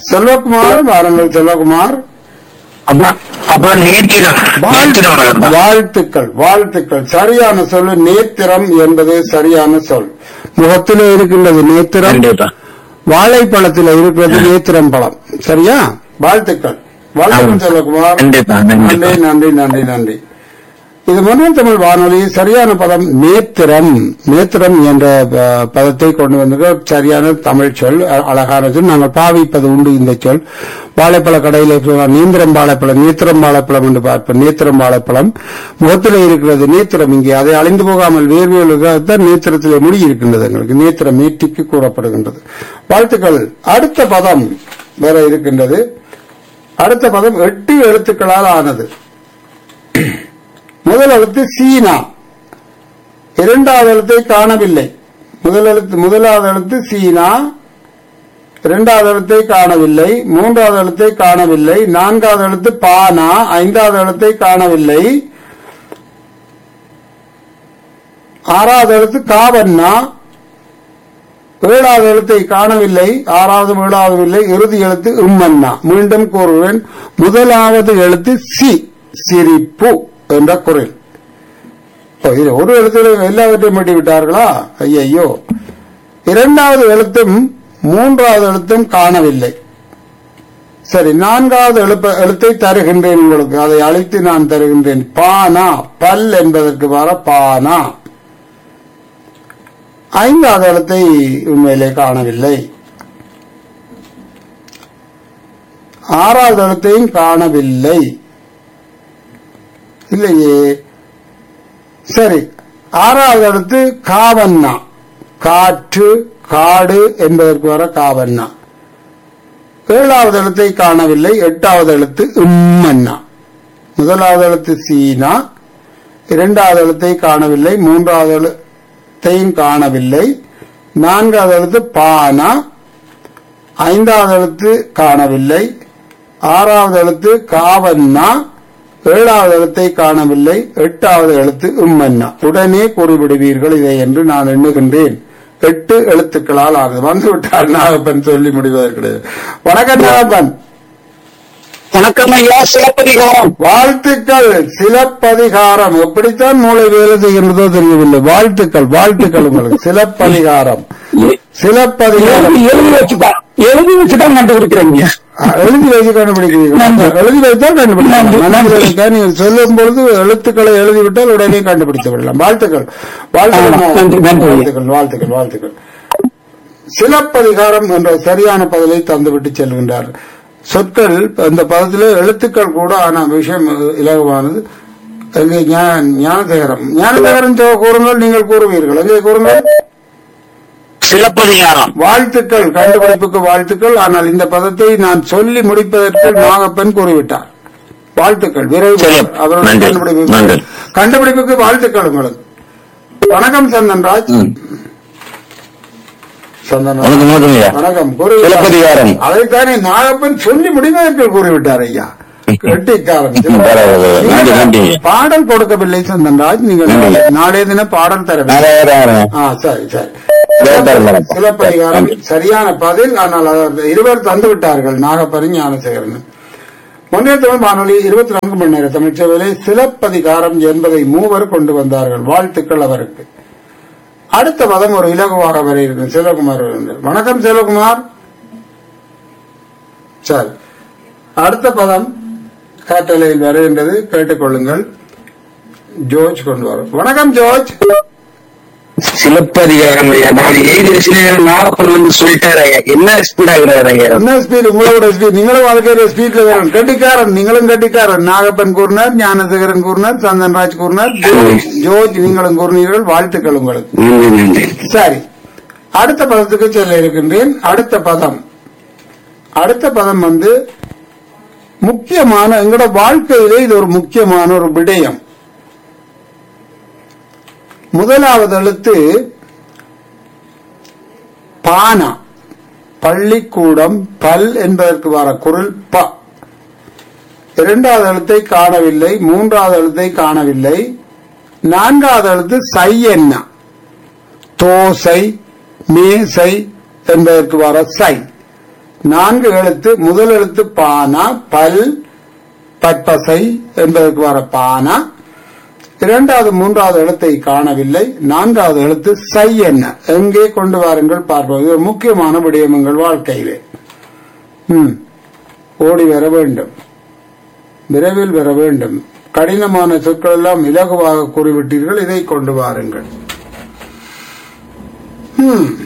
செல்வகுமார் வாருங்கள் செல்வகுமார் அப்புறம் அப்புறம் நேத்திரம் நேத்திரம் வளர்ந்தா வாழ்த்துக்கள் வாழ்த்துக்கள் சரியான சொல் நேத்திரம் என்பது சரியான சொல் முகத்திலே இருக்கின்றது நேத்திரம் கண்டிப்பா வாழைப்பழத்தில் இருக்கிறது நேத்திரம் பழம் சரியா வாழ்த்துக்கள் வாழ்த்துக்கள் ஆமாம். செல்வகுமார் கண்டிப்பா, நன்றி கண்டிப்பா. நன்றி நன்றி நன்றி இது மன்னர் தமிழ் வானொலி சரியான பதம் நேத்திரம் நேத்திரம் என்ற அஹ், பதத்தை கொண்டு வந்திருக்க சரியான தமிழ் சொல் அ- அழகான சொல் நாங்கள் பாவிப்பது உண்டு இந்த சொல் வாழைப்பழ கடையில் நீந்திரம் வாழைப்பழம் நேத்திரம் வாழைப்பழம் என்று பார்ப்போம் நேத்திரம் வாழைப்பழம் முகத்திலே இருக்கிறது நேத்திரம் இங்கே அதை அழிந்து போகாமல் வேர்வையுடன் நேத்திரத்திலே முடி இருக்கின்றது எங்களுக்கு நேத்திரம் நீட்டிக்கு கூறப்படுகின்றது வாழ்த்துக்கள் அடுத்த பதம் வேற இருக்கின்றது அடுத்த பதம் எட்டு எழுத்துக்களால் ஆனது முதல் எழுத்து சீனா இரண்டாவது எழுத்தை காணவில்லை முதல் எழுத்து முதலாவது எழுத்து சீனா இரண்டாவது எழுத்தை காணவில்லை மூன்றாவது எழுத்தை காணவில்லை நான்காவது எழுத்து பானா ஐந்தாவது எழுத்தை காணவில்லை ஆறாவது எழுத்து காவண்ணா ஏழாவது எழுத்தை காணவில்லை ஆறாவது ஏழாவது இல்லை இறுதி எழுத்து உம்மன்னா மீண்டும் கூறுவேன் முதலாவது எழுத்து சி சிரிப்பு என்ற குரல் ஓ, இது ஒரு எழுத்துல எல்லாவற்றையும் வெட்டி விட்டார்களா ஐயையோ இரண்டாவது எழுத்தும் மூன்றாவது எழுத்தும் காணவில்லை சரி நான்காவது எழுப்ப எழுத்தை தருகின்றேன் உங்களுக்கு அதை அழைத்து நான் தருகின்றேன் பானா பல் என்பதற்கு வர பானா ஐந்தாவது எழுத்தை உண்மையிலே காணவில்லை ஆறாவது எழுத்தையும் காணவில்லை இல்லையே சரி ஆறாவது எழுத்து காவண்ணா காற்று காடு என்பதற்கு வர காவண்ணா ஏழாவது எழுத்தை காணவில்லை எட்டாவது எழுத்து உம்மன்னா முதலாவது எழுத்து சீனா இரண்டாவது எழுத்தை காணவில்லை மூன்றாவது எழுத்தையும் காணவில்லை நான்காவது எழுத்து பானா ஐந்தாவது எழுத்து காணவில்லை ஆறாவது எழுத்து காவண்ணா ஏழாவது எழுத்தை காணவில்லை எட்டாவது எழுத்து உம்மன்னா உடனே கூறிவிடுவீர்கள் இதை என்று நான் எண்ணுகின்றேன் எட்டு எழுத்துக்களால் ஆனது வந்து விட்டார் நாகப்பன் சொல்லி முடிவதற்கு கிடையாது வணக்கம் நாகப்பன் வணக்கம் ஐயா சிலப்பதிகாரம் வாழ்த்துக்கள் சிலப்பதிகாரம் எப்படித்தான் மூளை வேலை செய்கின்றதோ தெரியவில்லை வாழ்த்துக்கள் வாழ்த்துக்கள் உங்களுக்கு சிலப்பதிகாரம் சிலப்பதிகாரம் எழுதி வச்சுதான் எழுதி வச்சுதான் கண்டுபிடிக்கிறீங்க ஆ, எழுதி வைத்து கண்டுபிடிக்கிறீர்கள் எழுதி வைத்தால் கண்டுபிடிக்கலாம் மனதில் வைத்தால் நீங்கள் சொல்லும் பொழுது எழுத்துக்களை எழுதிவிட்டால் உடனே கண்டுபிடித்து விடலாம் வாழ்த்துக்கள் வாழ்த்துக்கள் ஆ, நன்றி, நன்றி. வாழ்த்துக்கள் வாழ்த்துக்கள் வாழ்த்துக்கள் சிலப்பதிகாரம் என்ற சரியான பதிலை தந்துவிட்டு செல்கின்றார் சொற்கள் அந்த பதத்திலே எழுத்துக்கள் கூட ஆன விஷயம் இலகுவானது எங்கே ஞா- ஞானதேகரம் ஞானதேகரம் சொ- கூறுங்கள் நீங்கள் கூறுவீர்கள் எங்கே கூறுங்கள் சிலப்பதிகாரம் வாழ்த்துக்கள் கண்டுபிடிப்புக்கு வாழ்த்துக்கள் ஆனால் இந்த பதத்தை நான் சொல்லி முடிப்பதற்கு நாகப்பன் கூறிவிட்டார் வாழ்த்துக்கள் விரைவு சரி. அவருடைய நன்றி. கண்டுபிடிப்பு நன்றி. கண்டுபிடிப்புக்கு வாழ்த்துக்கள் உங்களுக்கு வணக்கம் சந்தன்ராஜ் சந்தன்ராஜ் வணக்கம் வணக்கம் ஐயா வணக்கம் கூறிவிட்டார். சிலப்பதிகாரம். அதைத்தானே நாகப்பன் சொல்லி முடிவதற்கு கூறிவிட்டார் ஐயா கெட்டிக்காரன் பரவாயில்லை. நன்றி, நன்றி. பாடல் கொடுக்கவில்லை சந்தன்ராஜ் நீங்கள் நன்றி. நாளை- நாளைய தினம் பாடல் தரவில்லை நாராயணன். ஆ சரி சரி சிலப்பதிகாரம் வணக்கம். சிலப்பதிகாரம் நன்றி. சரியான பதில் ஆனால் அவர் இருவர் தந்து விட்டார்கள் நாகப்பரி ஞானசேகரன் முன்னேற்ற தமிழ் வானொலி இருபத்தி நான்கு மணி நேர தமிழ்ச்சேவையிலே சிலப்பதிகாரம் என்பதை மூவர் கொண்டு வந்தார்கள் வாழ்த்துக்கள் அவருக்கு அடுத்த பதம் ஒரு இலகுவாக வர இருக்கு சிவகுமார் அவர்கள். வணக்கம் சிவகுமார் சரி அடுத்த பதம் காட்டலையில் வருகின்றது கேட்டுக்கொள்ளுங்கள் ஜோர்ஜ் கொண்டு வரும் வணக்கம் ஜோர்ஜ் சிலப்பதிகாரம் ஐயா நான் எழுதிய சில நாகப்பன் வந்து சொல்லிட்டாரு ஐயா என்ன ஸ்பீட் ஆகுறாரு ஐயா என்ன ஸ்பீட் உங்களோட ஸ்பீட் நீங்களும் வாழ்க்கையில ஸ்பீட்ல வரணும் கட்டிக்காரன் நீங்களும் கட்டிக்காரன் நாகப்பன் கூறினார் ஞானசேகரன் கூறினார் சந்தன்ராஜ் கூறினார் ஜோர்ஜ் ஜோர்ஜ் நீங்களும் கூறினீர்கள் வாழ்த்துக்கள் உங்களுக்கு நன்றி நன்றி சரி அடுத்த பதத்துக்கு செல்ல இருக்கின்றேன் அடுத்த பதம் அடுத்த பதம் வந்து முக்கியமான எங்களோட வாழ்க்கையிலே இது ஒரு முக்கியமான ஒரு விடயம் முதலாவது எழுத்து பானா பள்ளிக்கூடம் பல் என்பதற்கு வர குரல் ப இரண்டாவது எழுத்தை காணவில்லை மூன்றாவது எழுத்தை காணவில்லை நான்காவது எழுத்து சை என்ன தோசை மேசை என்பதற்கு வர சை நான்கு எழுத்து முதல் எழுத்து பானா பல் பற்பசை என்பதற்கு வர பானா இரண்டாவது மூன்றாவது எழுத்தை காணவில்லை நான்காவது எழுத்து சை என்ன எங்கே கொண்டு வாருங்கள் பார்ப்போம் இது ஒரு முக்கியமான விடயம் எங்கள் வாழ்க்கையிலே ம் ஓடி வர வேண்டும் விரைவில் வர வேண்டும் கடினமான சொற்கள் எல்லாம் இலகுவாக கூறிவிட்டீர்கள் இதை கொண்டு வாருங்கள் ம்